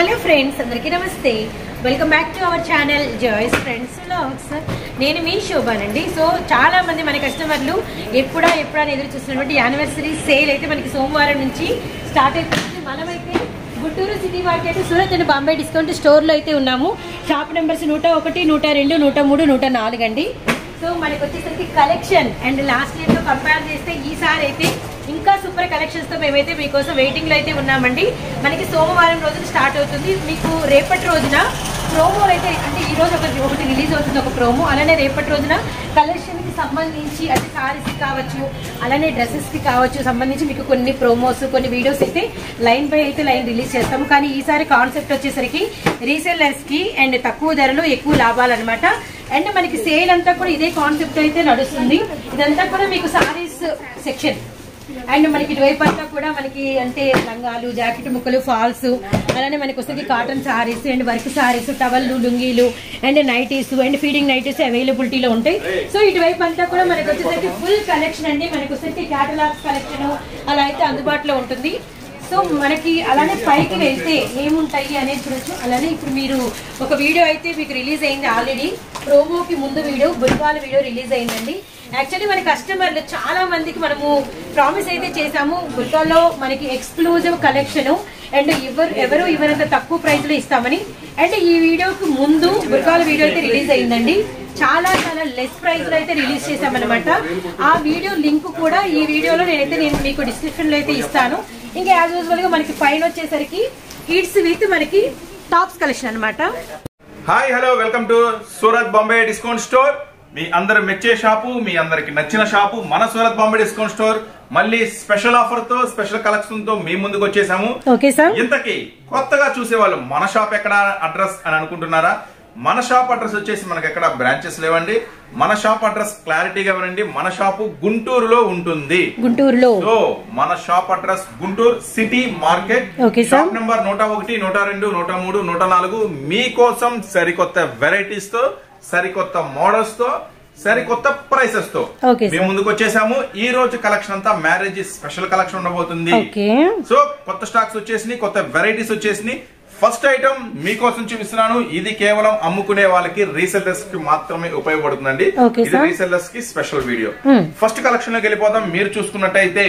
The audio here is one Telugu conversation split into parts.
హలో ఫ్రెండ్స్ అందరికీ నమస్తే welcome back to our channel Joys Friends Vlogs నేను మీ శోభానండి సో చాలా మంది మన కస్టమర్లు ఎప్పుడా ఎప్పుడా అని ఎదురు చూస్తున్నటువంటి యానివర్సరీ సేల్ అయితే మనకి సోమవారం నుంచి స్టార్ట్ అయిపోతుంది మనమైతే Guntur city market Surat and Bombay discount స్టోర్లో అయితే ఉన్నాము షాప్ నెంబర్స్ నూట ఒకటి నూట రెండు నూట మూడు నూట నాలుగు అండి సో మనకి వచ్చేసరికి కలెక్షన్ అండ్ లాస్ట్ ఇయర్ తో కంపేర్ చేస్తే ఈసారి అయితే ఇంకా సూపర్ కలెక్షన్స్ తో మేమైతే మీకోసం వెయిటింగ్ లో అయితే ఉన్నామండి మనకి సోమవారం రోజున స్టార్ట్ అవుతుంది మీకు రేపటి రోజున ప్రోమో అయితే అంటే ఈ రోజు ఒకటి ఒకటి రిలీజ్ అవుతుంది ఒక ప్రోమో అలానే రేపటి రోజున కలెక్షన్ కి సంబంధించి అంటే సారీస్ కి కావచ్చు అలానే డ్రెస్సెస్ కి కావచ్చు సంబంధించి మీకు కొన్ని ప్రోమోస్ కొన్ని వీడియోస్ అయితే లైన్ బై అయితే లైన్ రిలీజ్ చేస్తాము కానీ ఈసారి కాన్సెప్ట్ వచ్చేసరికి రీసెల్లర్స్ కి అండ్ తక్కువ ధరలో ఎక్కువ లాభాలు అనమాట అండ్ మనకి సేల్ అంతా కూడా ఇదే కాన్సెప్ట్ అయితే నడుస్తుంది ఇదంతా కూడా మీకు సారీస్ సెక్షన్ అండ్ మనకి ఇటువైపు అంతా కూడా మనకి అంటే లంగాలు జాకెట్ ముక్కలు ఫాల్స్ అలానే మనకి వస్తుంది cotton saris and work saris టవల్లు లుంగీలు and nighties and feeding nighties అవైలబిలిటీలో ఉంటాయి సో ఇటువైపు అంతా కూడా మనకి వచ్చేసరికి ఫుల్ కలెక్షన్ అండి మనకి వచ్చేసరికి క్యాటలాగ్స్ కలెక్షన్ అలా అయితే అందుబాటులో ఉంటుంది సో మనకి అలానే పైకి వెళ్తే ఏముంటాయి అనేది చూడొచ్చు అలానే ఇప్పుడు మీరు ఒక వీడియో అయితే మీకు రిలీజ్ అయింది ఆల్రెడీ ప్రోమోకి ముందు వీడియో బుల్వాల వీడియో రిలీజ్ అయిందండి యాక్చువల్లీ మన కస్టమర్లు చాలా మందికి మనము ప్రామిస్ అయితే చేసాము బుల్వాలో మనకి ఎక్స్క్లూజివ్ కలెక్షన్ అండ్ ఎవరు ఎవరు ఇవ్వనంత తక్కువ ప్రైస్ లో ఇస్తామని అండ్ ఈ వీడియోకి ముందు బుల్వాల వీడియో అయితే రిలీజ్ అయిందండి చాలా చాలా లెస్ ప్రైస్ లో అయితే రిలీజ్ చేసామన్నమాట ఆ వీడియో లింక్ కూడా ఈ వీడియోలో నేనైతే నేను మీకు డిస్క్రిప్షన్ లో అయితే ఇస్తాను ఇంకా యాజ్ యూజువల్ గా మనకి పైన వచ్చేసరికి కిడ్స్ విత్ మనకి టాప్స్ కలెక్షన్ అన్నమాట hi hello welcome to Surat Bombay discount store మీ అందరు మెచ్చే షాపు మీ అందరికి నచ్చిన షాపు మన సూరత్ బాంబే డిస్కౌంట్ స్టోర్ మళ్ళీ స్పెషల్ ఆఫర్ తో స్పెషల్ కలెక్షన్ తో మీ ముందుకు వచ్చేసాము ఓకే సార్ ఇంతకీ కొత్తగా చూసే వాళ్ళు మన షాప్ ఎక్కడ అడ్రస్ అని అనుకుంటున్నారా మన షాప్ అడ్రస్ వచ్చేసి మనకి ఎక్కడ బ్రాంచెస్ లేవండి మన షాప్ అడ్రస్ క్లారిటీగా వినండి మన షాపు గుంటూరులో ఉంటుంది గుంటూరులో సో మన shop address Guntur city market Okay, sir. Shop number నూట ఒకటి నూట రెండు నూట మూడు నూట నాలుగు మీకోసం సరికొత్త వెరైటీస్ తో సరికొత్త మోడల్స్ తో సరికొత్త ప్రైసెస్ తో Okay, sir. మేము ముందుకు వచ్చేసాము ఈ రోజు కలెక్షన్ అంతా మ్యారేజ్ స్పెషల్ కలెక్షన్ ఉండబోతుంది ఓకే సో కొత్త స్టాక్స్ వచ్చేసినాయి కొత్త వెరైటీస్ వచ్చేసినాయి ఫస్ట్ ఐటమ్ మీకోసం చూపిస్తున్నాను ఇది కేవలం అమ్ముకునే వాళ్ళకి రీసెల్లర్స్ కి మాత్రమే ఉపయోగపడుతుందండి Okay, ఇది sir. రీసెల్లర్స్ కి special video Hmm. First collection లోకి వెళ్ళిపోదాం మీరు చూసుకున్నట్టయితే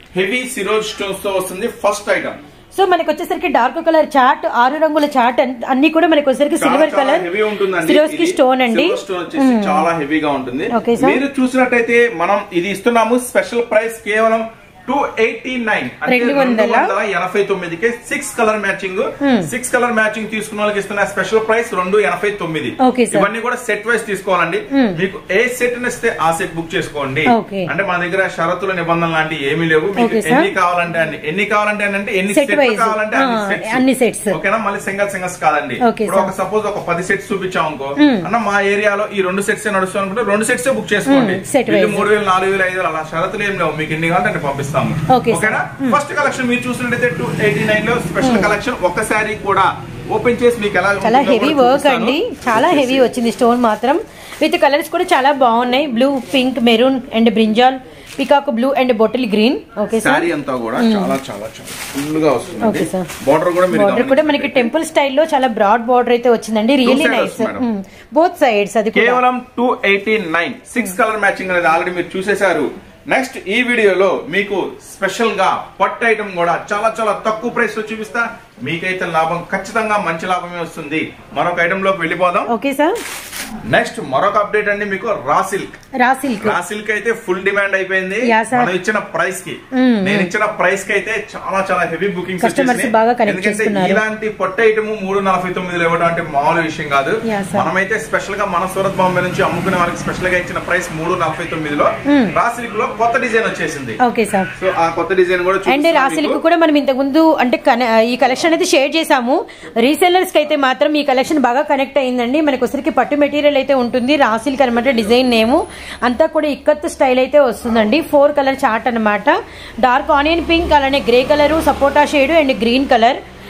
హెవీ సిరోజ్ స్టోన్స్ తో వస్తుంది ఫస్ట్ ఐటమ్ సో మనకి వచ్చేసరికి డార్క్ కలర్ చాట్ ఆరు రంగుల చాట్ అన్ని కూడా మనకి వచ్చేసరికి సిల్వర్ కలర్ హెవీ ఉంటుందండి సిరోస్ కి ఇది స్టోన్ అండి silver stone వచ్చేసి చాలా హెవీగా ఉంటుంది Okay, sir. మీరు చూసినట్టయితే మనం ఇది ఇస్తున్నాము స్పెషల్ ప్రైస్ కేవలం టూ ఎయిటీ నైన్ రెండు వందల? ఎనభై తొమ్మిదికి six colour matching six colour matching తీసుకున్న వాళ్ళకి ఇస్తున్న స్పెషల్ ప్రైస్ రెండు ఎనభై తొమ్మిది Okay, sir. ఇవన్నీ కూడా సెట్ వైస్ తీసుకోవాలండి మీకు ఏ సెట్ ఇస్తే ఆ సెట్ బుక్ చేసుకోండి Okay. అంటే మన దగ్గర షరతుల నిబంధనలు లాంటివి ఏమీ లేవు మీకు Okay, sir. ఎన్ని కావాలంటే అన్ని ఎన్ని కావాలంటే అని అంటే ఎన్ని Set సెట్లు wise. కావాలంటే అన్ని ఆ, sets. అన్ని sets. ఓకేనా మళ్ళీ సింగల్ సింగల్స్ కాదండి Okay, ఇప్పుడు sir. ఒక సపోజ్ ఒక పది సెట్స్ చూపించాం అనుకో అన్న మా ఏరియాలో ఈ రెండు సెట్స్ నడుస్తాం అనుకుంటే రెండు సెట్స్ బుక్ చేసుకోండి Hmm, set వీళ్ళు wise. మూడు వేలు నాలుగు వేలు ఐదు వేలు అలా షరతులు ఏం లేవు మీకు ఎన్ని కావాలంటే అన్ని పంపిస్తాము Okay, sir. ఓకేనా ఫస్ట్ కలెక్షన్ మీరు చూసినట్టయితే టూ ఎయిటీ నైన్ లో స్పెషల్ కలెక్షన్ ఒక్క శారీ కూడా ఓపెన్ చేసి మీకు ఎలా చాలా ఉంటుందో హెవీ కూడా వర్క్ చూపిస్తాను. అండి చాలా హెవీ వచ్చింది స్టోన్ మాత్రం విత్ కలర్స్ కూడా చాలా బాగున్నాయి blue pink maroon and brinjal peacock blue and bottle green okay sir sari అంతా కూడా చాలా చాలా చాలా ఫుల్ గా వస్తుంది Okay, sir. బార్డర్ కూడా మీరు బార్డర్ కూడా మనకి గమనించండి. టెంపుల్ స్టైల్లో చాలా బ్రాడ్ బార్డర్ అయితే వచ్చిందండి really sides nice madam. Both sides అది కూడా కేవలం two eighty nine six colour matching అనేది ఆల్రెడీ మీరు చూసేశారు నెక్స్ట్ ఈ వీడియోలో మీకు స్పెషల్ గా పట్టు ఐటమ్ కూడా చాలా చాలా తక్కువ ప్రైస్ లో చూపిస్తా మీకైతే లాభం ఖచ్చితంగా మంచి లాభమే వస్తుంది మరొక ఐటమ్ లోకి వెళ్ళిపోదాం ఓకే సార్ నెక్స్ట్ మరొక అప్డేట్ అండి మీకు raw silk raw silk raw silk అయితే ఫుల్ డిమాండ్ అయిపోయింది Yeah, sir. మనం ఇచ్చిన ప్రైస్ కి Mm, నేను ఇచ్చిన ప్రైస్ కి అయితే చాలా చాలా హెవీ బుకింగ్స్ Customers బాగా connect చేసుకున్నారు. ఇలాంటి పొట్ట ఐటమ్ మూడు నలభై తొమ్మిది ఇవ్వడం అంటే మామూలు విషయం కాదు Yeah, sir. మనమైతే స్పెషల్ గా మన సూరత్ బాంబే నుంచి అమ్ముకునే వాళ్ళకి స్పెషల్ గా ఇచ్చిన ప్రైస్ మూడు నలభై తొమ్మిదిలో రా సిల్క్ లో కొత్త డిజైన్ వచ్చేసింది ఓకే సార్ సో ఆ కొత్త డిజైన్ కూడా అండ్ చూపిస్తాను రాసిల్క్ మీకు. కూడా మనం ఇంతకు ముందు అంటే కన- ఈ కలెక్షన్ అయితే షేర్ చేసాము రీసెల్లర్స్ కి అయితే మాత్రం ఈ కలెక్షన్ బాగా కనెక్ట్ అయిందండి మనకి వచ్చరికి పట్టు మెటీరియల్ అయితే ఉంటుంది రాసిల్క్ అనమాట డిజైన్ నేము అంతా కూడా ఇక్కత్ స్టైల్ అయితే వస్తుందండి ఫోర్ కలర్ చార్ట్ అన్నమాట డార్క్ ఆనియన్ పింక్ అలానే గ్రే కలర్ సపోటా shade and green colour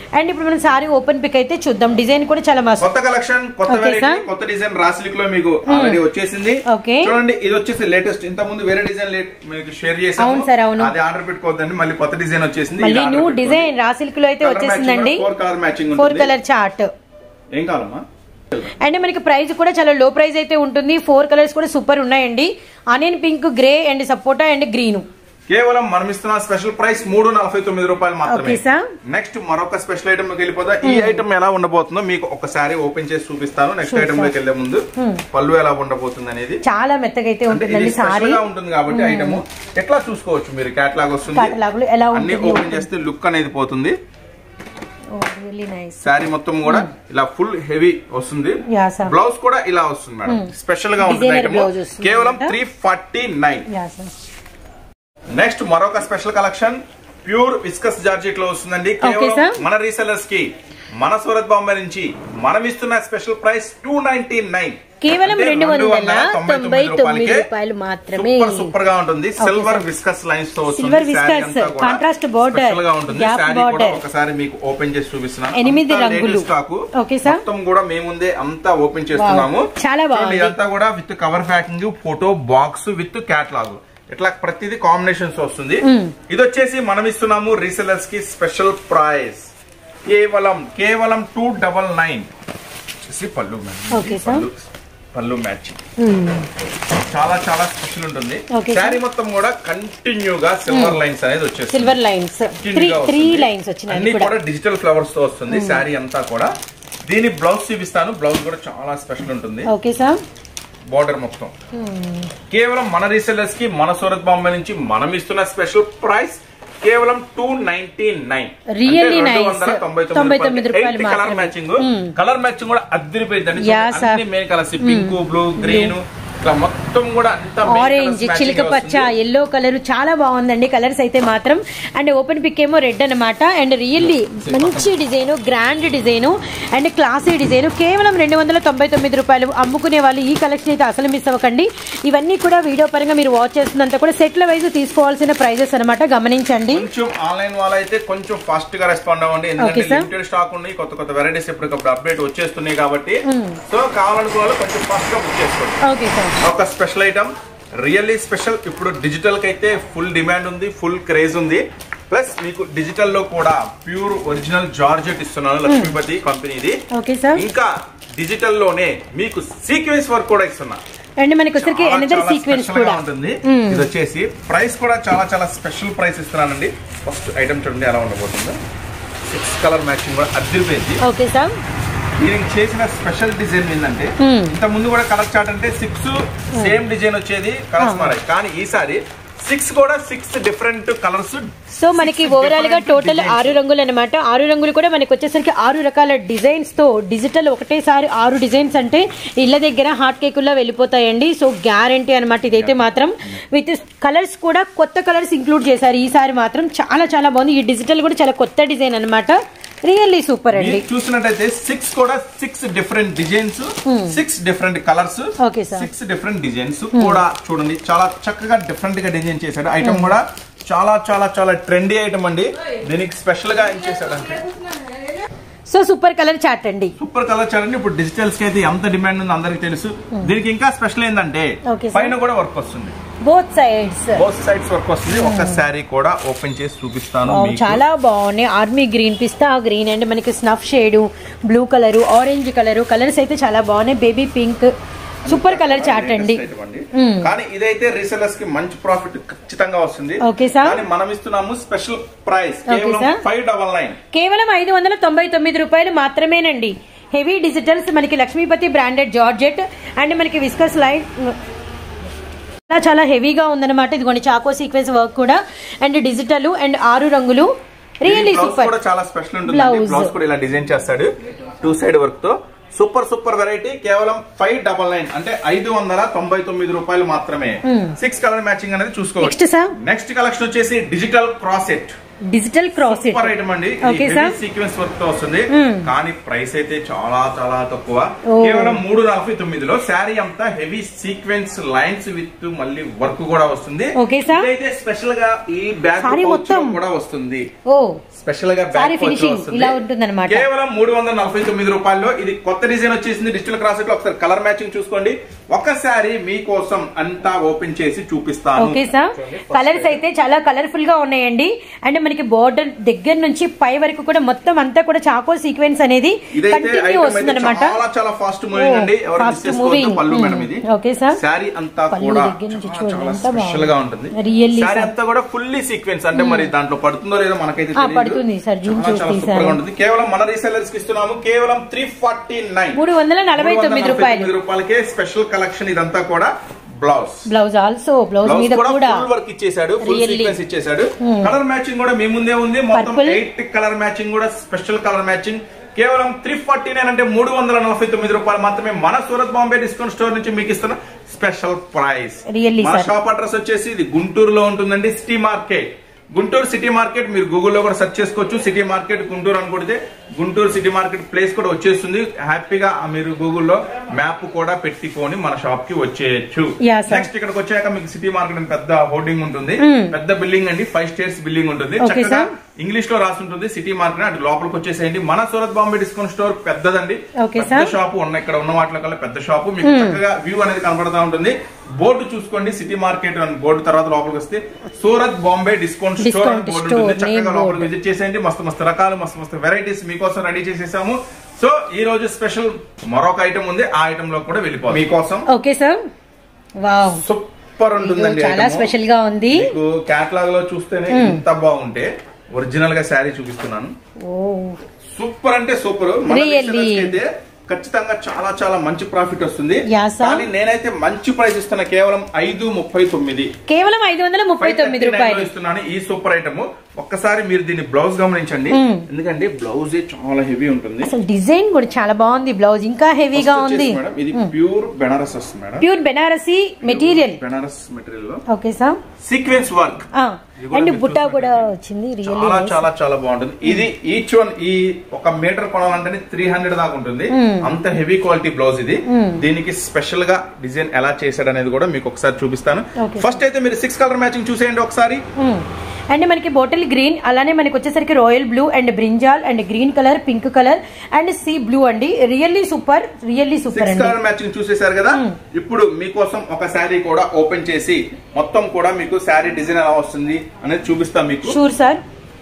and ఇప్పుడు మనం సారీ ఓపెన్ పిక్ అయితే చూద్దాం డిజైన్ కూడా చాలా మస్తు కొత్త కలెక్షన్ కొత్త Okay, వెరైటీ sir. కొత్త డిజైన్ రాసిలిక్ లో మీకు ఆల్రెడీ వచ్చేసింది Okay. చూడండి ఇది వచ్చేసి లేటెస్ట్ ఇంత ముందు వేరే డిజైన్ మీకు షేర్ చేసాము అవును sir, అవును. అది ఆర్డర్ పెట్టుకోవద్దండి మళ్ళీ కొత్త డిజైన్ వచ్చేసింది మళ్ళీ న్యూ డిజైన్ రాసిల్క్ లో అయితే వచ్చేసిందండి ఫోర్ కలర్ మ్యాచింగ్ ఫోర్ ఉంటుంది కలర్ చార్ట్ ఏం కావాలమ్మా అండ్ మనకి ప్రైస్ కూడా చాలా లో ప్రైస్ అయితే ఉంటుంది ఫోర్ కలర్స్ కూడా సూపర్ ఉన్నాయండి ఆనియన్ పింక్ గ్రే అండ్ సపోటా అండ్ గ్రీన్ కేవలం మనం ఇస్తున్న స్పెషల్ ప్రైస్ మూడు నలభై తొమ్మిది రూపాయలు మాత్రమే Okay, sir. నెక్స్ట్ మరొక స్పెషల్ ఐటమ్ లోకి వెళ్ళిపోతా ఈ ఐటమ్ ఎలా ఉండబోతుందో మీకు ఒకసారి ఓపెన్ చేసి చూపిస్తాను నెక్స్ట్ Sure, ఐటమ్ లోకి వెళ్లే ముందు పళ్ళు ఎలా ఉండబోతుంది అనేది చాలా మెత్తగా అయితే అంటే ఉంటుందండి ఇది సారీ స్పెషల్ గా ఉంటుంది కాబట్టి ఐటమ్ ఎట్లా చూసుకోవచ్చు మీరు క్యాటలాగ్ వస్తుంది Catalog లో ఎలా అన్ని ఉంటుంది? ఓపెన్ చేస్తే లుక్ అనేది పోతుంది రియల్లీ నైస్ శారీ మొత్తం కూడా ఇలా ఫుల్ హెవీ వస్తుంది యా సార్ బ్లౌజ్ కూడా ఇలా వస్తుంది మేడం స్పెషల్ గా ఉంటుంది Designer ఐటమ్ blouse వస్తుంది కేవలం అన్నమాట. Three forty nine yeah sir next మరొక special collection pure viscose georgette లో వస్తుందండి Okay, కేవలం sir. మన రీసెలర్స్ కి మన సూరత్ బాంబే నుంచి మనం ఇస్తున్న special price two ninety nine కేవలం రెండు వందల తొంభై తొమ్మిది రూపాయలు మాత్రమే సూపర్ సూపర్ గా ఉంటుంది సిల్వర్ విస్కస్ లైన్స్ తో వస్తుంది Silver Saree viscous, అంతా కూడా contrast border, special గా ఉంటుంది gap శారీ కూడా border. ఒకసారి మీకు ఓపెన్ చేసి చూపిస్తున్నాను ఎనిమిది అంతా రంగులు. latest stock. Okay, sir. మొత్తం కూడా మేము ముందే అంతా ఓపెన్ చేస్తున్నాము Wow. చాలా బాగుంది. చూడండి, ఇదంతా కూడా with cover packing photo box with catalogue ఇట్లా ప్రతిదీ కాంబినేషన్స్ వస్తుంది ఇది వచ్చేసి మనం ఇస్తున్నాము రీసెలర్స్ కి స్పెషల్ ప్రైస్ కేవలం కేవలం టూ డబల్ నైన్ వచ్చేసి పళ్ళు మేడం. Okay, sir. పళ్ళు పళ్ళు మ్యాచింగ్ చాలా చాలా స్పెషల్ ఉంటుంది Okay, sir. శారీ మొత్తం కూడా కంటిన్యూ గా సిల్వర్ లైన్స్ అనేది వచ్చేస్తుంది సిల్వర్ లైన్స్ Continue త్రీ గా త్రీ వస్తుంది. లైన్స్ వచ్చినాయి అన్ని కూడా కూడా డిజిటల్ ఫ్లవర్స్ తో వస్తుంది శారీ అంతా కూడా దీని బ్లౌజ్ చూపిస్తాను బ్లౌజ్ కూడా చాలా స్పెషల్ ఉంటుంది ఓకే సార్ బార్డర్ మొత్తం కేవలం మన రీసెలర్స్ కి మన సూరత్ బాంబే నుంచి మనం ఇస్తున్న స్పెషల్ ప్రైస్ కేవలం two ninety nine Really nice. తొంభై తొమ్మిది రూపాయలు కలర్ మాత్రమే. మ్యాచింగ్ కలర్ మ్యాచింగ్ కూడా అద్దరిపోయిందండి Yeah, sir. అన్ని main colours pink blue green ఇట్లా మొత్తం కూడా అంతా main ఆరెంజ్ colours చిలక matching పచ్చ వస్తుంది. ఎల్లో కలర్ చాలా బాగుందండి కలర్స్ అయితే మాత్రం అండ్ ఓపెన్ పిక్ ఏమో రెడ్ అనమాట అండ్ రియల్లీ మంచి design grand design and classy design కేవలం రెండు వందల తొంభై తొమ్మిది రూపాయలు అమ్ముకునే వాళ్ళు ఈ కలెక్షన్ అయితే అసలు మిస్ అవ్వకండి ఇవన్నీ కూడా వీడియో పరంగా మీరు వాచ్ చేస్తున్నంత కూడా సెట్ల వైజ్ తీసుకోవాల్సిన ప్రైజెస్ అనమాట గమనించండి కొంచెం ఆన్లైన్ వాళ్ళైతే కొంచెం ఫాస్ట్ గా రెస్పాండ్ అవ్వండి ఎందుకంటే Okay, sir. లిమిటెడ్ స్టాక్ ఉన్నాయి కొత్త కొత్త వెరైటీస్ ఎప్పటికప్పుడు అప్డేట్ వచ్చేస్తున్నాయి కాబట్టి సో కావాలనుకున్న వాళ్ళు కొంచెం ఫాస్ట్ గా బుక్ చేసుకోండి ఓకే సార్ ఒక స్పెషల్ ఐటమ్ రియల్లీ స్పెషల్ ఇప్పుడు డిజిటల్ కి అయితే ఫుల్ డిమాండ్ ఉంది ఫుల్ క్రేజ్ ఉంది ప్లస్ మీకు డిజిటల్ లో కూడా ప్యూర్ ఒరిజినల్ జార్జెట్ ఇస్తున్నాను లక్ష్మీపతి కంపెనీది ఓకే సార్ ఇంకా డిజిటల్ లోనే మీకు సీక్వెన్స్ వర్క్ కూడా ఇస్తున్నా అండ్ మనకి వచ్చరికి చాలా ఎనదర్ చాలా సీక్వెన్స్ special గా కూడా ఉంటుంది ఇది వచ్చేసి ప్రైస్ కూడా చాలా చాలా స్పెషల్ ప్రైస్ ఇస్తున్నానండి ఫస్ట్ ఐటమ్ చూడండి ఎలా ఉండబోతుందో సిక్స్ కలర్ మ్యాచింగ్ కూడా అద్దరిపోయింది ఓకే సార్ దీనికి చేసిన స్పెషల్ డిజైన్ ఏంటంటే Hmm. ఇంత ముందు కూడా కలర్ చార్ట్ అంటే సిక్స్ సేమ్ డిజైన్ వచ్చేది కలర్స్ మారాయి కానీ ఈసారి సిక్స్ కూడా సిక్స్ డిఫరెంట్ కలర్స్ సో మనకి ఓవరాల్ గా టోటల్ ఆరు రంగులు అనమాట ఆరు రంగులు కూడా మనకి వచ్చేసరికి ఆరు రకాల డిజైన్స్ తో డిజిటల్ ఒకటేసారి ఆరు డిజైన్స్ అంటే ఇళ్ళ దగ్గర హాట్ కేకుల్లో వెళ్ళిపోతాయండి సో గ్యారంటీ అనమాట ఇదైతే మాత్రం విత్ కలర్స్ కూడా కొత్త కలర్స్ ఇంక్లూడ్ చేశారు ఈసారి మాత్రం చాలా చాలా బాగుంది ఈ డిజిటల్ కూడా చాలా కొత్త డిజైన్ అనమాట రియల్లీ సూపర్ అండి మీరు చూసినట్టయితే సిక్స్ కూడా six different designs six different colours Okay, sir. Six different designs కూడా చూడండి చాలా చక్కగా డిఫరెంట్ గా డిజైన్ చేశాడు ఐటమ్ కూడా చాలా చాలా చాలా ట్రెండీ ఐటమ్ అండి దీనికి స్పెషల్ గా ఏం చేశాడంటే సో సూపర్ కలర్ చాట్ అండి సూపర్ కలర్ చూడండి ఇప్పుడు డిజిటల్స్ కి అయితే ఎంత డిమాండ్ ఉందో అందరికి తెలుసు దీనికి ఇంకా స్పెషల్ ఏంటంటే Okay, sir. పైన కూడా వర్క్ వస్తుంది both sides both sides work వస్తుంది ఒక శారీ కూడా ఓపెన్ చేసి చూపిస్తాను మీకు. చాలా బాగున్నాయి ఆర్మీ గ్రీన్ పిస్తా గ్రీన్ అండ్ మనకి snuff shade blue colour orange colour colours అయితే చాలా బాగున్నాయి baby pink super colour chart అండి Latest item అండి. కానీ ఇదైతే రీసెలర్స్ కి మంచి ప్రాఫిట్ ఖచ్చితంగా వస్తుంది Okay, sir. కానీ మనం ఇస్తున్నాము స్పెషల్ ప్రైస్ Okay, కేవలం sir. ఫైవ్ డబల్ నైన్ కేవలం ఐదు వందల తొంభై తొమ్మిది రూపాయలు మాత్రమేనండి హెవీ డిజిటల్స్ మనకి లక్ష్మీపతి బ్రాండెడ్ జార్జెట్ అండ్ మనకి విస్కస్ లైన్ చాలా చాలా హెవీగా ఉందన్నమాట ఇదిగోండి చాకో సీక్వెన్స్ వర్క్ కూడా అండ్ డిజిటల్ అండ్ ఆరు రంగులు రియల్లీ బ్లౌజ్ సూపర్ కూడా చాలా స్పెషల్ ఉంటుంది Blouse. బ్లౌజ్ కూడా ఇలా డిజైన్ చేస్తాడు టూ సైడ్ వర్క్ తో సూపర్ సూపర్ వెరైటీ కేవలం ఫైవ్ డబల్ నైన్ అంటే ఐదు వందల తొంభై తొమ్మిది రూపాయలు మాత్రమే సిక్స్ కలర్ మ్యాచింగ్ అనేది నెక్స్ట్ చూసుకోవచ్చు సార్ నెక్స్ట్ కలెక్షన్ వచ్చేసి digital cross set digital cross set super item అండి ఓకే సార్ సీక్వెన్స్ వర్క్ తో వస్తుంది మ్మ్. కానీ ప్రైస్ అయితే చాలా చాలా తక్కువ ఓ. కేవలం మూడు నలభై తొమ్మిదిలో శారీ అంతా హెవీ సీక్వెన్స్ లైన్స్ విత్ మళ్ళీ వర్క్ కూడా వస్తుంది ఓకే సార్. ఇదైతే స్పెషల్ గా ఈ బ్యాగ్ సారీ మొత్తం. కూడా వస్తుంది ఓ స్పెషల్ గా సారీ బ్యాగ్ finishing ఇలా ఉంటుందన్నమాట. కేవలం మూడు వందల నలభై తొమ్మిది రూపాయల్లో ఇది కొత్త డిజైన్ వచ్చేసింది డిజిటల్ క్రాస్ లో ఒకసారి కలర్ మ్యాచింగ్ చూసుకోండి ఒక్కసారి మీకోసం అంతా ఓపెన్ చేసి చూపిస్తాను ఓకే సార్ కలర్స్ అయితే చాలా కలర్ఫుల్ గా ఉన్నాయండి అండ్ మనకి బోర్డర్ దగ్గర నుంచి పై వరకు కూడా మొత్తం అంతా కూడా చాకో సీక్వెన్స్ అనేది ఇదైతే కంటిన్యూ ఐటమ్ వస్తుంది అయితే అనమాట చాలా చాలా ఫాస్ట్ మూవింగ్ అండి ఎవరు fast మిస్ చేసుకోవద్దు moving. పళ్ళు Hmm. మేడం ఇది ఓకే సార్. శారీ అంతా పళ్ళు కూడా దగ్గర నుంచి చాలా చూడండి, చాలా ఎంత స్పెషల్ బాగుంది. గా ఉంటుంది Really, శారీ sir. అంతా కూడా ఫుల్లీ సీక్వెన్స్ అంటే మరి దాంట్లో పడుతుందో లేదో మనకైతే ఆ, తెలియదు. పడుతుంది, sir. Zoom చాలా చూసి చాలా తీశారు. సూపర్ గా ఉంటుంది కేవలం మన రీసెలర్స్ కి ఇస్తున్నాము కేవలం త్రీ ఫార్టీ నైన్ మూడు వందల నలభై తొమ్మిది రూపాయలు రూపాయలకే స్పెషల్ కలెక్షన్ ఇదంతా కూడా blouse blouse also blouse blouse మీద కూడా కూడా ఫుల్ వర్క్ ఇచ్చేసాడు ఫుల్ Really. సీక్వెన్స్ ఇచ్చేసాడు కలర్ మ్యాచింగ్ కూడా మీ ముందే ఉంది మొత్తం Purple. ఎయిట్ కలర్ మ్యాచింగ్ కూడా స్పెషల్ కలర్ మ్యాచింగ్ కేవలం త్రీ ఫార్టీ నైన్ అంటే మూడు వందల నలభై తొమ్మిది రూపాయలు మాత్రమే మన సూరత్ బాంబే డిస్కౌంట్ స్టోర్ నుంచి మీకు ఇస్తున్న స్పెషల్ ప్రైస్ Really, మన sir. షాప్ అడ్రస్ వచ్చేసి ఇది గుంటూరులో ఉంటుందండి city market Guntur city market మీరు గూగుల్లో కూడా సెర్చ్ చేసుకోవచ్చు సిటీ మార్కెట్ గుంటూరు అని కొడితే గుంటూరు సిటీ మార్కెట్ ప్లేస్ కూడా వచ్చేస్తుంది హ్యాపీగా మీరు గూగుల్లో మ్యాప్ కూడా పెట్టుకొని మన షాప్ కి వచ్చేయచ్చు Yeah, sir. నెక్స్ట్ ఇక్కడికి వచ్చాక మీకు సిటీ మార్కెట్ అని పెద్ద హోర్డింగ్ ఉంటుంది పెద్ద బిల్డింగ్ అండి ఫైవ్ స్టేర్స్ బిల్డింగ్ ఉంటుంది Okay, చక్కగా sir. ఇంగ్లీష్ లో రాసి ఉంటుంది సిటీ మార్కెట్ అటు లోపలికి వచ్చేసేయండి మన సూరత్ బాంబే డిస్కౌంట్ స్టోర్ పెద్దదండి Okay, పెద్ద sir. షాపు ఉన్న ఇక్కడ ఉన్న వాటిలో కల్లా పెద్ద షాపు మీకు చక్కగా వ్యూ అనేది కనబడతా ఉంటుంది బోర్డు చూసుకోండి సిటీ మార్కెట్ అని బోర్డు తర్వాత లోపలికి వస్తే సూరత్ బాంబే డిస్కౌంట్ స్టోర్ అని Discount బోర్డు store, ఉంటుంది చక్కగా name లోపలికి board. విజిట్ చేసేయండి మస్తు మస్తు రకాలు మస్తు మస్తు వెరైటీస్ మీకోసం రెడీ చేసేసాము సో ఈ రోజు స్పెషల్ మరొక ఐటమ్ ఉంది ఆ ఐటమ్ లో కూడా వెళ్ళిపోవాలి మీకోసం ఓకే సార్ వావ్ సూపర్ ఉంటుందండి చాలా item. స్పెషల్ గా ఉంది మీకు కేటలాగ్ లో చూస్తేనే ఇంత బాగుంటే ఒరిజినల్ గా శారీ చూపిస్తున్నాను ఓ సూపర్ అంటే సూపర్ మన Really? listeners కి అయితే ఖచ్చితంగా చాలా చాలా మంచి ప్రాఫిట్ వస్తుంది Yeah, sir. కానీ నేనైతే మంచి ప్రైస్ ఇస్తున్నా కేవలం ఐదు ముప్పై తొమ్మిది కేవలం ఐదు వందల ముప్పై తొమ్మిది 539 లో రూపాయలు ఇస్తున్నాను ఈ సూపర్ ఐటమ్ ఒక్కసారి మీరు దీన్ని బ్లౌజ్ గమనించండి ఎందుకంటే బ్లౌజ్ చాలా హెవీ ఉంటుంది అసలు డిజైన్ కూడా చాలా బాగుంది బ్లౌజ్ ఇంకా హెవీగా First ఉంది వచ్చేసి మేడం ఇది ప్యూర్ బెనారస్ వస్తుంది madam pure Banarasi material Banaras material లో ఓకే సార్ సీక్వెన్స్ వర్క్ ఇది కూడా అండ్ మీరు బుట్టా చూసినట్లయితే కూడా వచ్చింది చాలా రియల్లీ చాలా చాలా బాగుంటుంది ఇది ఈచ్ వన్ ఈ ఒక మీటర్ కొనాలంటే త్రీ హండ్రెడ్ దాకా ఉంటుంది అంత హెవీ క్వాలిటీ బ్లౌజ్ ఇది దీనికి స్పెషల్ గా డిజైన్ ఎలా చేశాడు అనేది కూడా మీకు ఒకసారి చూపిస్తాను Okay. ఫస్ట్ అయితే మీరు సిక్స్ కలర్ మ్యాచింగ్ చూసేయండి ఒకసారి అండ్ మనకి బాటిల్ గ్రీన్ అలానే మనకి వచ్చేసరికి royal blue and brinjal and green colour pink colour and sea blue అండి really super really super six అండి కలర్ మ్యాచింగ్ చూసేశారు కదా ఇప్పుడు మీకోసం ఒక శారీ కూడా ఓపెన్ చేసి మొత్తం కూడా మీకు శారీ డిజైన్ ఎలా వస్తుంది అనేది చూపిస్తాను మీకు sure sir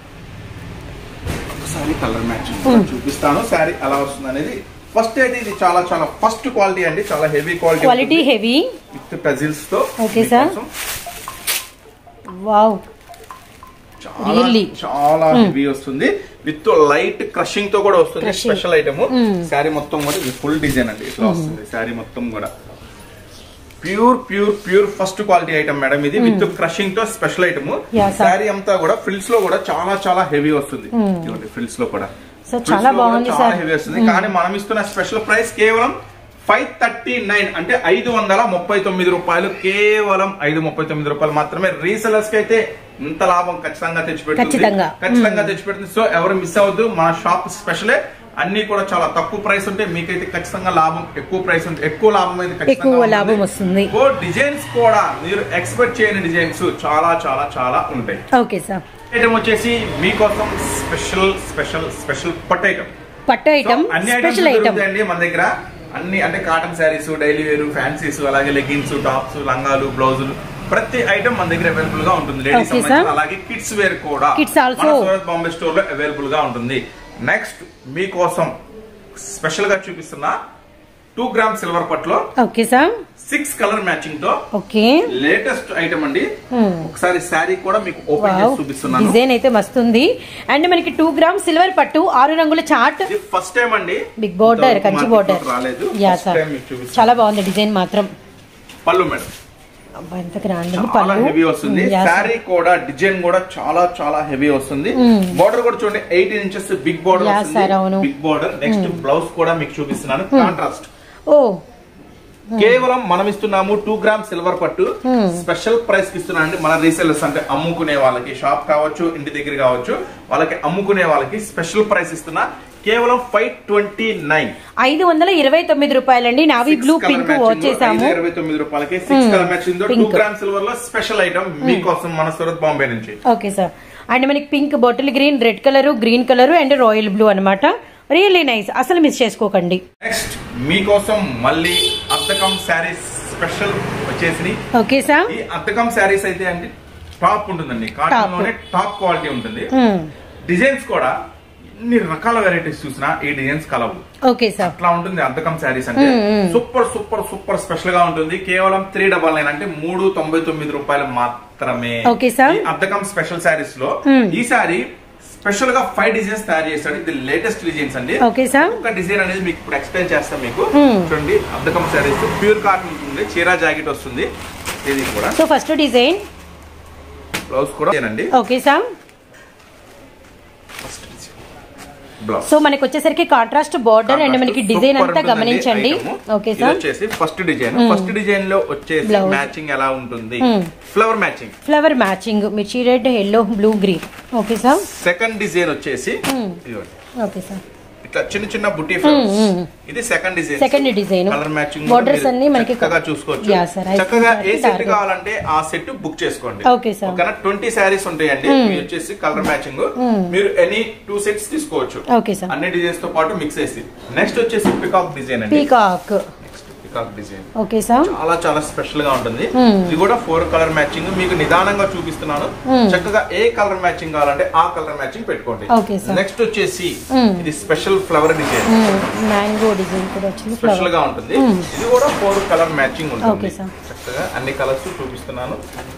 sari colour matching చూపిస్తాను శారీ ఎలా వస్తుంది అనేది ఫస్ట్ అయితే ఇది చాలా చాలా ఫస్ట్ క్వాలిటీ అండి చాలా heavy quality quality heavy with tassels తో Okay, sir. మీకోసం వావ్ చాలా Really? చాలా హెవీ వస్తుంది విత్ లైట్ క్రషింగ్ తో కూడా వస్తుంది Crushing. స్పెషల్ ఐటమ్ శారీ మొత్తం కూడా ఫుల్ డిజైన్ అండి ఇట్లా వస్తుంది శారీ మొత్తం కూడా pure pure pure first quality item madam ఇది విత్ క్రషింగ్ తో special item Yeah, sir. Sari అంతా కూడా ఫ్రిల్స్ లో కూడా చాలా చాలా హెవీ వస్తుంది ఇదిగోండి ఫ్రిల్స్ లో కూడా సో Frills చాలా లో కూడా బాగుంది చాలా సార్ హెవీ వస్తుంది కానీ మనం ఇస్తున్న స్పెషల్ ప్రైస్ కేవలం ఫైవ్ థర్టీ నైన్ అంటే ఐదు వందల ముప్పై తొమ్మిది రూపాయలు కేవలం ఐదు ముప్పై తొమ్మిది రూపాయలు మాత్రమే రీసెలర్స్ కి అయితే ఇంత లాభం ఖచ్చితంగా తెచ్చిపెడుతుంది ఖచ్చితంగా. ఖచ్చితంగా తెచ్చిపెడుతుంది సో ఎవరు మిస్ అవ్వద్దు మన షాప్ స్పెషలే అన్ని కూడా చాలా తక్కువ ప్రైస్ ఉంటే మీకైతే ఖచ్చితంగా లాభం ఎక్కువ ప్రైస్ ఉంటుంది ఎక్కువ లాభం అయితే ఖచ్చితంగా ఎక్కువ ఉంటుంది. లాభం వస్తుంది. ఓ డిజైన్స్ కూడా మీరు ఎక్స్పెక్ట్ చేయని డిజైన్స్ చాలా చాలా చాలా ఉంటాయి ఓకే సార్ ఐటమ్ వచ్చేసి మీకోసం స్పెషల్ స్పెషల్ స్పెషల్ పట్టు ఐటమ్ పట్టు ఐటమ్ అన్ని ఐటమ్స్ స్పెషల్ ఐటమ్ దొరుకుతాయండి మన దగ్గర అన్ని అంటే cotton saris daily wear fancies అలాగే లెగ్గిన్స్ టాప్స్ లంగాలు బ్లౌజులు ప్రతి ఐటమ్ మన దగ్గర అవైలబుల్ గా ఉంటుంది లేడీస్ Okay, sir. అలాగే కిడ్స్ వేర్ కూడా Kids also. మన సూరత్ బాంబే స్టోర్ లో అవైలబుల్ గా ఉంటుంది నెక్స్ట్ మీకోసం స్పెషల్ గా చూపిస్తున్న టూ గ్రామ్ సిల్వర్ పట్లో okay sir six colour matching తో ఓకే లేటెస్ట్ ఐటమ్ అండి ఒకసారి శారీ కూడా మీకు ఓపెన్ చేసి చూపిస్తున్నాను డిజైన్ అయితే మస్తుంది అండ్ మనకి టూ గ్రామ్ సిల్వర్ పట్టు ఆరు రంగుల చార్ట్ ఇది ఫస్ట్ టైం అండి బిగ్ బోర్డర్ ఇంతవరకు కంచి market బోర్డర్ లోకి రాలేదు యా ఫస్ట్ సార్ టైం మీకు చూపిస్తాను చాలా బాగుంది డిజైన్ మాత్రం పళ్ళు మేడం అబ్బా, ఎంత గ్రాండ్ ఉంది చాలా పళ్ళు హెవీ వస్తుంది యా సార్. శారీ కూడా డిజైన్ కూడా చాలా చాలా హెవీ వస్తుంది బోర్డర్ కూడా చూడండి eighteen inches big border Yeah, వస్తుంది sir, అవును. బిగ్ బోర్డర్ నెక్స్ట్ బ్లౌజ్ కూడా మీకు చూపిస్తున్నాను కాంట్రాస్ట్ ఓ కేవలం మనం ఇస్తున్నాము టూ గ్రామ్ సిల్వర్ పట్టు స్పెషల్ ప్రైస్ కి ఇస్తున్నాం అండి మన రీసెల్లర్స్ అంటే అమ్ముకునే వాళ్ళకి షాప్ కావచ్చు ఇంటి దగ్గర కావచ్చు వాళ్ళకి అమ్ముకునే వాళ్ళకి స్పెషల్ ప్రైస్ ఇస్తున్నా కేవలం ఫైవ్ ట్వంటీ నైన్ ఐదు వందల ఇరవై తొమ్మిది రూపాయలండి నావీ బ్లూ పింక్ వచ్చేసాము ఇరవై తొమ్మిది రూపాయలకి six colour matching two Pink. Gram silver లో స్పెషల్ ఐటమ్ మీకోసం మన సూరత్ బాంబే నుంచి ఓకే సార్ అండ్ మనకి pink bottle green red colour green colour and royal blue అన్నమాట రియల్లీ నైస్ అసలు మిస్ చేసుకోకండి నెక్స్ట్ మీకోసం మళ్ళీ అద్దకం శారీస్ స్పెషల్ వచ్చేసి ఓకే సార్ ఈ అద్దకం శారీస్ అయితే అండి టాప్ ఉంటుందండి కాటన్ లోనే టాప్ క్వాలిటీ ఉంటుంది డిజైన్స్ కూడా ఎన్ని రకాల వెరైటీస్ చూసినా ఈ డిజైన్స్ కలవు ఓకే సార్ అట్లా ఉంటుంది అద్దకం శారీస్ అంటే సూపర్ సూపర్ సూపర్ స్పెషల్ గా ఉంటుంది కేవలం త్రీ డబల్ నైన్ అంటే మూడు తొంభై తొమ్మిది రూపాయలు మాత్రమే Okay, sir. ఈ అద్దకం స్పెషల్ శారీస్ లో ఈ సారీ స్పెషల్ గా ఫైవ్ డిజైన్స్ తయారు చేస్తాడు ఇది లేటెస్ట్ డిజైన్స్ అండి ఓకే సార్ ఒక డిజైన్ అనేది మీకు ఇప్పుడు ఎక్స్ప్లెయిన్ చేస్తాం మీకు చూడండి అద్దకం శారీస్ ప్యూర్ కాటన్ ఉంటుంది చీరా జాకెట్ వస్తుంది ఇది కూడా సో ఫస్ట్ డిజైన్ బ్లౌజ్ కూడా ఇదేనండి ఓకే సార్ బ్లౌజ్ సో మనకి వచ్చేసరికి కాంట్రాస్ట్ బార్డర్ అండ్ మనకి డిజైన్ అంతా గమనించండి ఓకే ఇది సార్ వచ్చేసి ఫస్ట్ డిజైన్ ఫస్ట్ డిజైన్ లో వచ్చేసి Blouse. మ్యాచింగ్ ఎలా ఉంటుంది ఫ్లవర్ మ్యాచింగ్ ఫ్లవర్ మ్యాచింగ్ మిర్చి red yellow blue green okay sir second design వచ్చేసి ఇదిగోండి. ఓకే సార్ ఇట్లా చిన్న చిన్న బుట్టి ఫ్లవర్స్ ఇది second design second design colour matching borders అన్ని మనకి చక్కగా చూసుకోవచ్చు యా సార్ చక్కగా ఏ సెట్ కావాలంటే ఆ సెట్ బుక్ చేసుకోండి ఓకే సార్ ఓకేనా ట్వంటీ శారీస్ ఉంటాయండి మీరు వచ్చేసి కలర్ మ్యాచింగ్ మీరు ఎనీ టూ సెట్స్ తీసుకోవచ్చు ఓకే సార్ అన్ని డిజైన్స్ తో పాటు మిక్స్ చేసి నెక్స్ట్ వచ్చేసి పికాక్ డిజైన్ అండి peacock next peacock design okay sir చాలా చాలా స్పెషల్ గా ఉంటుంది ఇది కూడా ఫోర్ కలర్ మ్యాచింగ్ మీకు నిదానంగా చూపిస్తున్నాను చక్కగా ఏ కలర్ మ్యాచింగ్ కావాలంటే ఆ కలర్ మ్యాచింగ్ పెట్టుకోండి Okay, sir. నెక్స్ట్ వచ్చేసి ఇది special flower design mango design కూడా వచ్చింది స్పెషల్ ఫ్లవర్ గా ఉంటుంది ఇది కూడా ఫోర్ కలర్ మ్యాచింగ్ ఉంటుంది Okay, sir. చక్కగా అన్ని కలర్స్ చూపిస్తున్నాను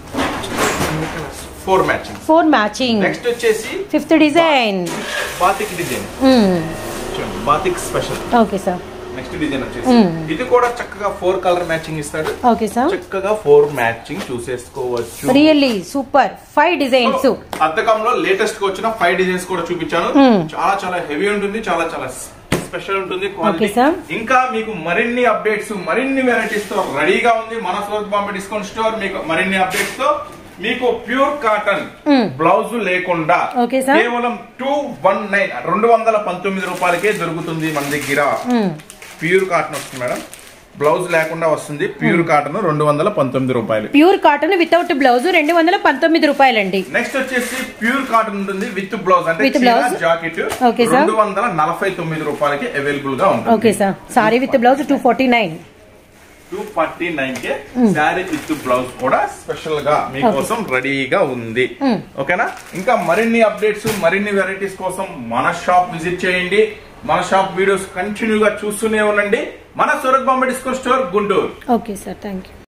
four matching four matching next వచ్చేసి ఫిఫ్త్ డిజైన్ బాతిక్ డిజైన్ చూడండి batik special okay sir next design వచ్చేసి ఇది కూడా చక్కగా ఫోర్ కలర్ మ్యాచింగ్ ఇస్తాడు ఓకే సార్ చక్కగా ఫోర్ మ్యాచింగ్ చూసేసుకోవచ్చు really super five designs అద్దకంలో latest గా వచ్చిన ఫైవ్ డిజైన్స్ కూడా చూపించాను చాలా చాలా హెవీ ఉంటుంది చాలా చాలా స్పెషల్ ఉంటుంది క్వాలిటీ Okay, sir. ఇంకా మీకు మరిన్ని అప్డేట్స్ మరిన్ని వెరైటీస్ తో రెడీగా ఉంది మన సూరత్ బాంబే డిస్కౌంట్ స్టోర్ మీకు మరిన్ని అప్డేట్స్ తో మీకు ప్యూర్ కాటన్ బ్లౌజ్ లేకుండా Okay, sir. కేవలం టూ వన్ నైన్ రెండు వందల పంతొమ్మిది రూపాయలకే దొరుకుతుంది మన దగ్గర ప్యూర్ కాటన్ వస్తుంది మేడం బ్లౌజ్ లేకుండా వస్తుంది ప్యూర్ కాటన్ రెండు వందల పంతొమ్మిది రూపాయలు ప్యూర్ కాటన్ వితౌట్ బ్లౌజ్ రెండు వందల పంతొమ్మిది రూపాయలండి నెక్స్ట్ వచ్చేసి ప్యూర్ కాటన్ ఉంటుంది విత్ బ్లౌజ్ అంటే With blouse. Jacket Okay, sir. రెండు వందల నలభై తొమ్మిది రూపాయలకి అవైలబుల్ గా ఉంటుంది okay sir sari with blouse two forty nine two forty nine కే శారీ విత్ బ్లౌజ్ కూడా స్పెషల్ గా మీకోసం రెడీగా ఉంది ఓకేనా ఇంకా మరిన్ని అప్డేట్స్ మరిన్ని వెరైటీస్ కోసం మన షాప్ విజిట్ చేయండి మన షాప్ వీడియోస్ కంటిన్యూగా చూస్తూనే ఉండండి మన Surat Bombay disco store Guntur okay sir thank you